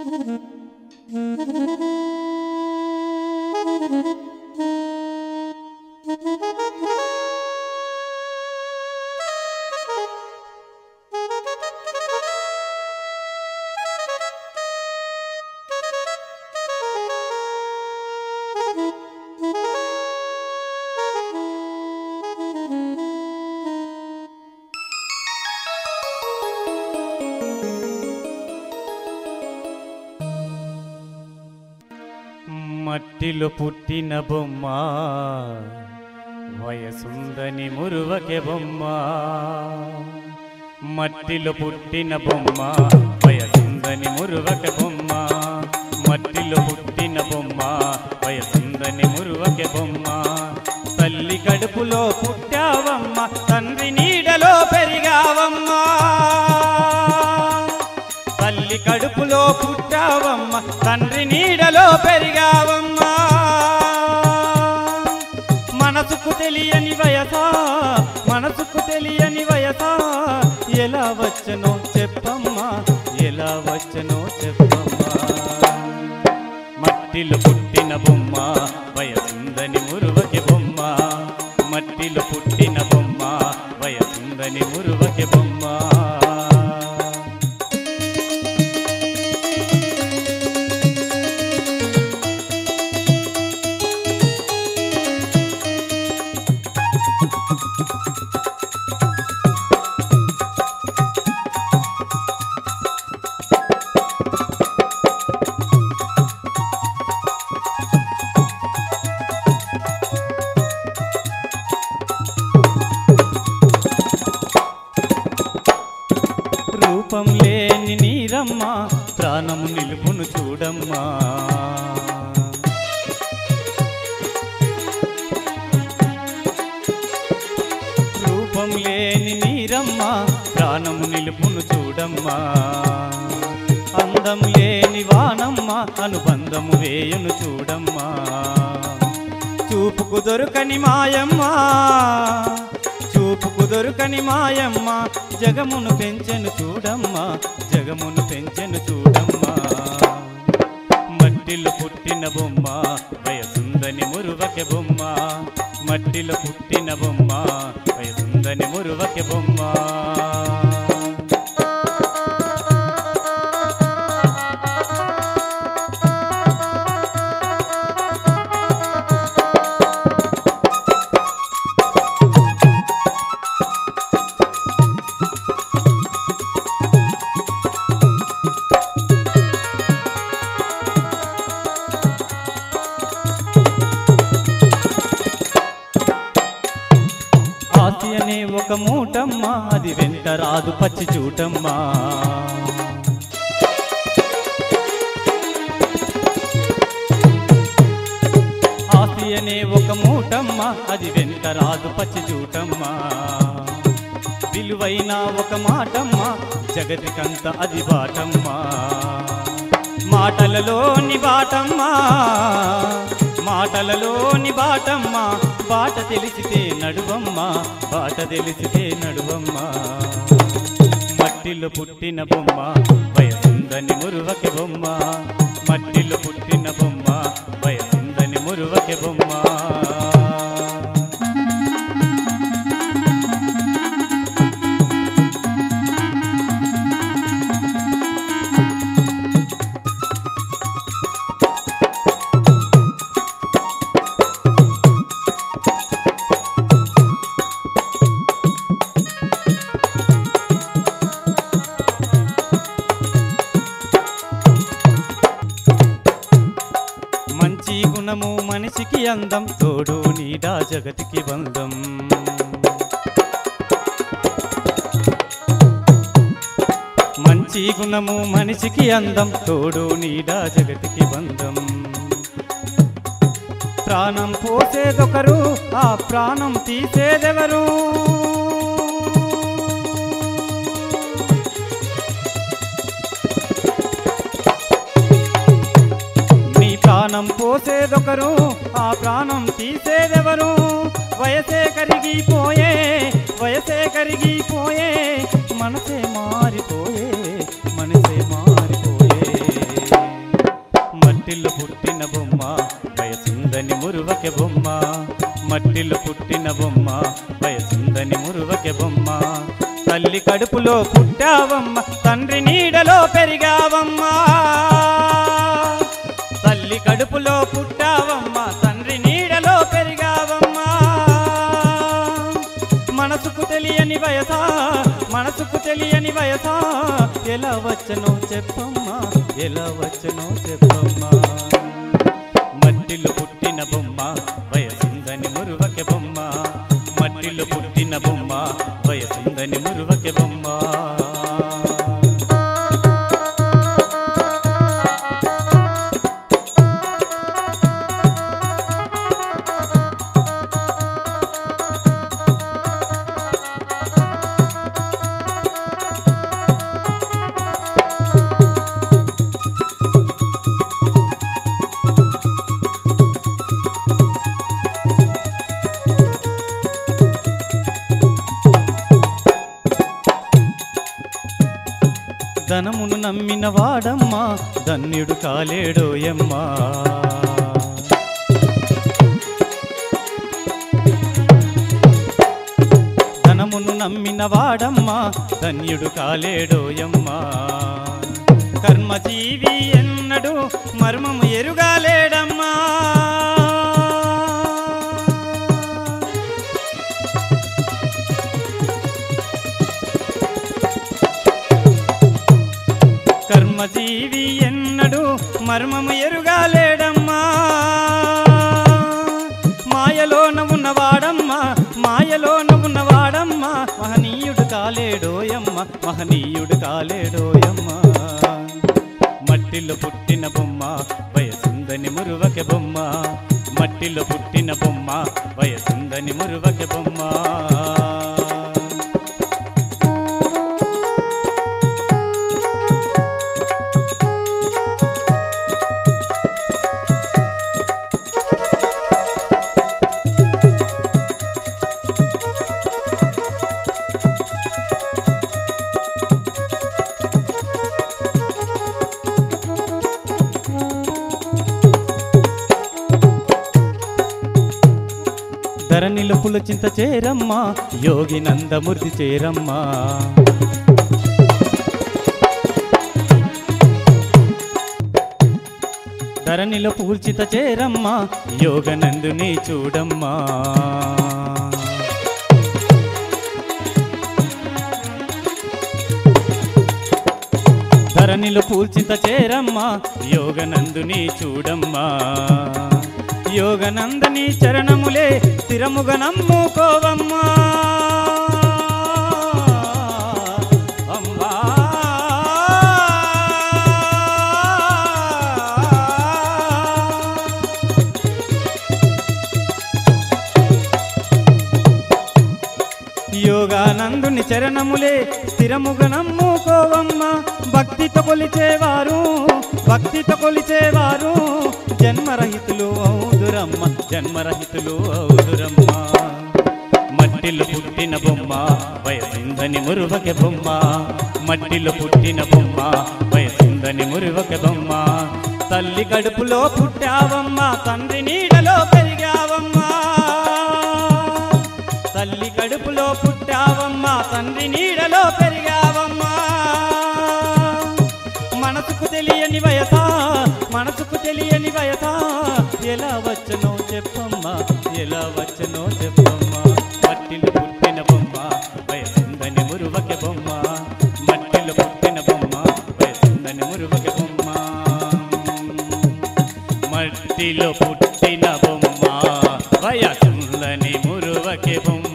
మట్టిలో పుట్టిన బొమ్మ వయసుందని మురువకె బొమ్మ మట్టిలో పుట్టిన బొమ్మ వయసుందని మురువకె బొమ్మ మట్టిలో పుట్టిన బొమ్మ వయసుందని మురువకె బొమ్మ తల్లి కడుపులో పుట్టావమ్మ తండ్రి నీడలో పెరిగావమ్మా తల్లి కడుపులో పుట్టావమ్మ తండ్రి నీడలో పెరిగావమ్మా మనసుకు తెలియని వయసా మనసుకు తెలియని వయసా ఎలా వచ్చనో చెప్పమ్మా ఎలా వచ్చనో చెప్పమ్మా మట్టిలో పుట్టిన బొమ్మ వయసుందని మురువకి బొమ్మ మట్టిలో పుట్టిన బొమ్మ వయసుందని మురువకి బొమ్మ రూపం లేని నీరమ్మ ప్రాణము నిలుపును చూడమ్మా రూపం లేని నీరమ్మ ప్రాణము నిలుపును చూడమ్మా అందం లేని వానమ్మ అనుబంధము వేయును చూడమ్మా చూపుకు దొరకని మాయమ్మ చూపుకు దొరకని మాయమ్మ జగమును పెంచెను చూడమ్మా జగమును పెంచెను చూడమ్మా మట్టిలో పుట్టిన బొమ్మ వయసుందని మురువకె బొమ్మ మట్టిలో పుట్టిన బొమ్మ వయసుందని మురువకె బొమ్మ ఆసి అనే ఒక మూటమ్మ అది వెంట రాదు పచ్చి చూటమ్మా ఆసి అనే ఒక మూటమ్మ అది వెంట రాదు పచ్చి చూటమ్మా విలువైన ఒక మాటమ్మ జగతికంత అది బాటమ్మా మాటలలోని బాటమ్మా మాటలలోని బాటమ్మా బాట తెలిసితే నడువమ్మా బాట తెలిసితే నడువమ్మా మట్టిలో పుట్టిన బొమ్మ వయసుందని మురువకి బొమ్మ మట్టిలో పుట్టిన బొమ్మ వయసుందని మురువకి బొమ్మ మంచి గుణము మనిషికి అందం తోడు నీడా జగతికి బంధం మంచి గుణము మనిషికి అందం తోడు నీడా జగతికి బంధం ప్రాణం పోసేదొకరు ఆ ప్రాణం తీసేదెవరు నీ ప్రాణం పోసేదొకరు ఆ ప్రాణం తీసేదెవరు వయసే కరిగిపోయే వయసే కరిగిపోయే మనసే మారిపోయే మనసే మారిపోయే బొమ్మ తల్లి కడుపులో పుట్టావమ్మ తండ్రి నీడలో పెరిగావమ్మా తల్లి కడుపులో పుట్టావమ్మ తండ్రి నీడలో పెరిగావమ్మా మనసుకు తెలియని వయసా మనసుకు తెలియని వయసా ఎలా వచ్చనో చెప్పమ్మా ఎలా వచ్చనో చెప్పమ్మా మట్టిలో పుట్టిన బొమ్మ వయసుందని మురువకె బొమ్మ మట్టిలో పుట్టిన బొమ్మ వయసుందని మురువకె బొమ్మ ధనమును నమ్మిన వాడమ్మా ధన్యుడు కాలేడోయమ్మా ధనమును నమ్మిన వాడమ్మా ధన్యుడు కాలేడోయమ్మా కర్మజీవి ఎన్నడు మర్మము ఎరుగాలేడమ్మా కర్మజీవి ఎన్నడు మర్మము ఎరుగాలేడమ్మా మాయలోన ఉన్నవాడమ్మా మాయలోన ఉన్నవాడమ్మా మహనీయుడు కాలేడోయమ్మ మహనీయుడు కాలేడోయమ్మా మట్టిలో పుట్టిన బొమ్మ వయసుందని మురువకె బొమ్మ మట్టిలో పుట్టిన బొమ్మ వయసుందని మురువకె బొమ్మ ధరణిలో పులచింత చేరమ్మా యోగి నందమూర్తి చేరమ్మా ధరణిలో పూల్చిత చేరమ్మా యోగనందుని చూడమ్మా ధరణిలో పూల్చిత చేరమ్మా యోగనందుని చూడమ్మా యోగనందని చరణములే స్థిరముగా నమ్ముకోవమ్మా అమ్మా యోగానందుని చరణములే స్థిరముగా నమ్ముకోవమ్మా భక్తితో కొలిచేవారు భక్తితో కొలిచేవారు జన్మరహితులు ఔదురమ్మ జన్మరహితులు ఔదురమ్మ మట్టిలో పుట్టిన బొమ్మ వయసుందని మురువకె బొమ్మ మట్టిలో పుట్టిన బొమ్మ వయసుందని మురువకె బొమ్మ తల్లి కడుపులో పుట్టావమ్మా తండ్రి నీడలో పెరిగావమ్మా తల్లి కడుపులో పుట్టావమ్మా తండ్రి నీడలో పెరిగావమ్మా మనసుకు తెలియని వయసా మనసుకు తెలియని వయసా ఎలా వచ్చనో చెప్పమ్మా ఎలా వచ్చనో చెప్పమ్మా మట్టిలో పుట్టిన బొమ్మ వయసుందని మురువకె బొమ్మ మట్టిలో పుట్టిన బొమ్మ వయసుందని మురువకె బొమ్మ మట్టిలో పుట్టిన బొమ్మ వయసుందని మురువకె బొమ్మ